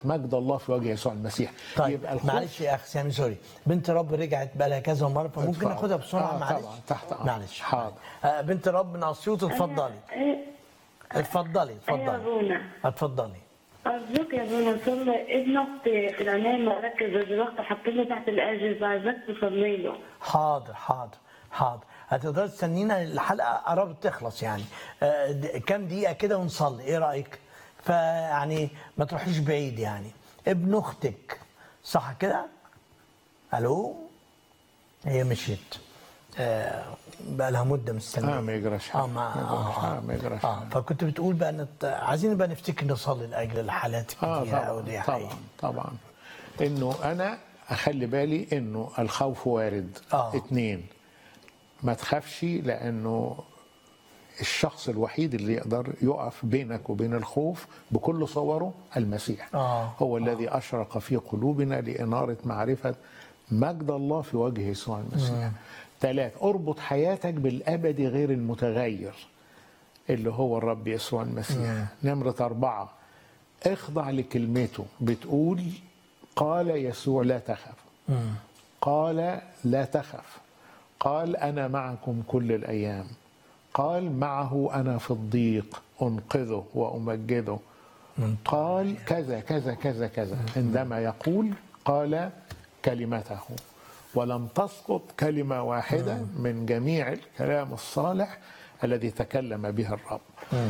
مجد الله في وجه يسوع المسيح طيب يبقى الخوف معلش يا اخ سامي سوري بنت رب رجعت بقى لها كذا مره فممكن اتفضل. ناخدها بسرعه آه، معلش طبعا، تحت أمرك. معلش حاضر. آه بنت رب من اسيوط اتفضلي إيه، اتفضلي ايوه اتفضلي بونا اتفضلي أرجوك يا بونا صلي ابن أختي في العناية مركز دلوقتي حاطين له تحت الأجهزة عايزاك تصلي له حاضر حاضر حاضر هتقدر تستنينا الحلقه قربت تخلص يعني آه د- كام دقيقه كده ونصلي ايه رايك فيعني ما تروحيش بعيد يعني ابن اختك صح كده الو هي مشيت آه بقى لها مده مستنيه اه ما يجراش حاجة. اه ما ما يجراش اه, حاجة، ما يجراش آه. حاجة. فكنت بتقول بقى نت... عايزين بقى نفتكر نصلي لاجل الحالات اه الكتيره طبعا قوي دي طبعا حقيقي طبعا انه انا اخلي بالي انه الخوف وارد آه. اتنين ما تخافش لانه الشخص الوحيد اللي يقدر يقف بينك وبين الخوف بكل صوره المسيح آه. هو الذي اشرق في قلوبنا لاناره معرفه مجد الله في وجه يسوع المسيح ثلاث اربط حياتك بالابدي غير المتغير اللي هو الرب يسوع المسيح نمرة أربعة اخضع لكلمته بتقول قال يسوع لا تخف قال لا تخف قال أنا معكم كل الأيام قال معه أنا في الضيق أنقذه وأمجده قال كذا كذا كذا كذا عندما يقول قال كلمته ولم تسقط كلمة واحدة من جميع الكلام الصالح الذي تكلم به الرب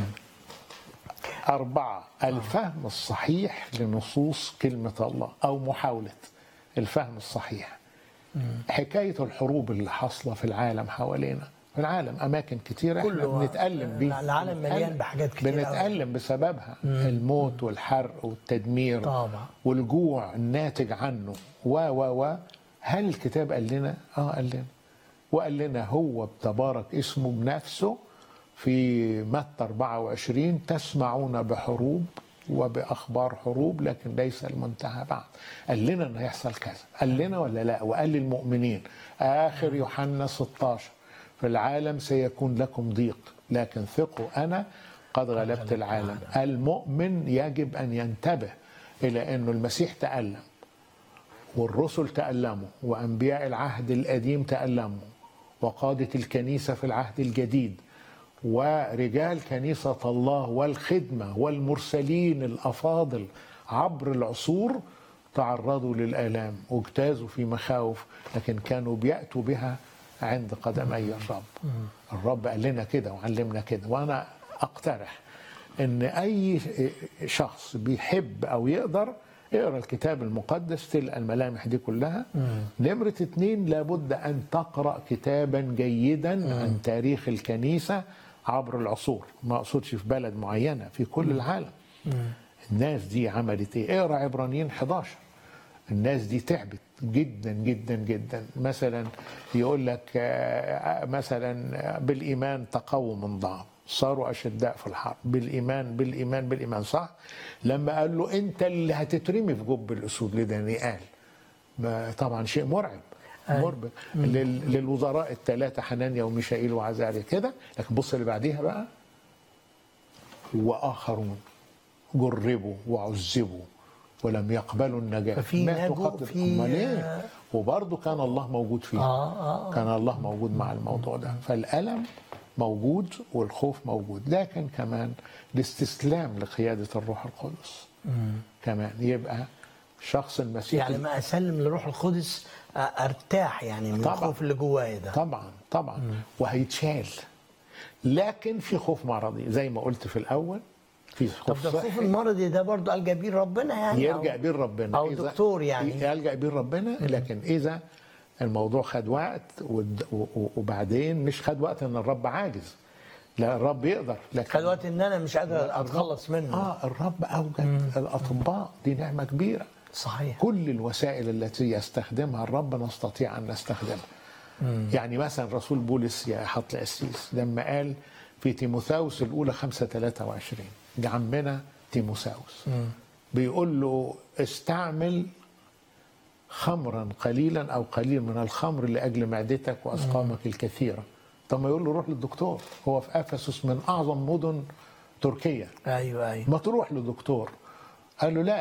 أربعة الفهم الصحيح لنصوص كلمة الله أو محاولة الفهم الصحيح حكاية الحروب اللي حاصلة في العالم حوالينا في العالم أماكن كتيرة احنا كله. بنتألم بيها العالم مليان بنتألم. بحاجات كتير أوي. بنتألم بسببها الموت والحرق والتدمير طبعا. والجوع الناتج عنه و و و هل الكتاب قال لنا؟ اه قال لنا وقال لنا هو تبارك اسمه بنفسه في متى 24 تسمعون بحروب وباخبار حروب لكن ليس المنتهى بعد قال لنا ان هيحصل كذا قال لنا ولا لا وقال للمؤمنين اخر يوحنا 16 في العالم سيكون لكم ضيق لكن ثقوا انا قد غلبت العالم المؤمن يجب ان ينتبه الى انه المسيح تالم والرسل تألموا وأنبياء العهد القديم تألموا وقادة الكنيسة في العهد الجديد ورجال كنيسة الله والخدمة والمرسلين الأفاضل عبر العصور تعرضوا للآلام واجتازوا في مخاوف لكن كانوا بيأتوا بها عند قدمي الرب الرب قال لنا كده وعلمنا كده وأنا أقترح ان اي شخص بيحب او يقدر اقرا الكتاب المقدس تلقى الملامح دي كلها نمرة اتنين لابد ان تقرا كتابا جيدا عن تاريخ الكنيسة عبر العصور ما اقصدش في بلد معينة في كل العالم الناس دي عملت ايه اقرا عبرانيين 11 الناس دي تعبت جدا جدا جدا مثلا يقول لك آه، مثلا بالايمان تقووا من ضعف صاروا اشداء في الحرب بالايمان بالايمان بالايمان صح لما قال له انت اللي هتترمي في جب الاسود لدانيال ما طبعا شيء مرعب مرعب لل- للوزراء الثلاثه حنانيا وميشائيل وعزاريا كده لكن بص اللي بعديها بقى واخرون جربوا وعذبوا ولم يقبلوا النجاة ففي ماتوا نجوا قتل. في- أمال إيه؟ وبرضه كان الله موجود فيه آه، آه. كان الله موجود مع الموضوع ده فالألم موجود والخوف موجود لكن كمان الاستسلام لقيادة الروح القدس كمان يبقى شخص المسيح يعني ما اسلم لروح القدس آه، ارتاح يعني من طبعا. الخوف اللي جوايا ده طبعا طبعا وهيتشال لكن في خوف مرضي زي ما قلت في الأول في طب خوف ده الخوف صحي المرضي ده برضه قال جبير ربنا يعني يرجع أو- بيه ربنا او إذا- دكتور يعني يلجا بيه ربنا لكن اذا الموضوع خد وقت ود- و- و- وبعدين مش خد وقت ان الرب عاجز لا الرب يقدر لكن خد وقت ان انا مش قادر اتخلص منه اه الرب اوجد الاطباء دي نعمه كبيره صحيح كل الوسائل التي يستخدمها الرب نستطيع ان نستخدمها يعني مثلا رسول بولس يا حط القسيس لما قال في تيموثاوس الاولى 5 23 عمنا تيموثاوس بيقول له استعمل خمرا قليلا او قليل من الخمر لاجل معدتك واسقامك الكثيره طب ما يقول له روح للدكتور هو في افسس من اعظم مدن تركيا ايوه ايوه ما تروح لدكتور قال له لا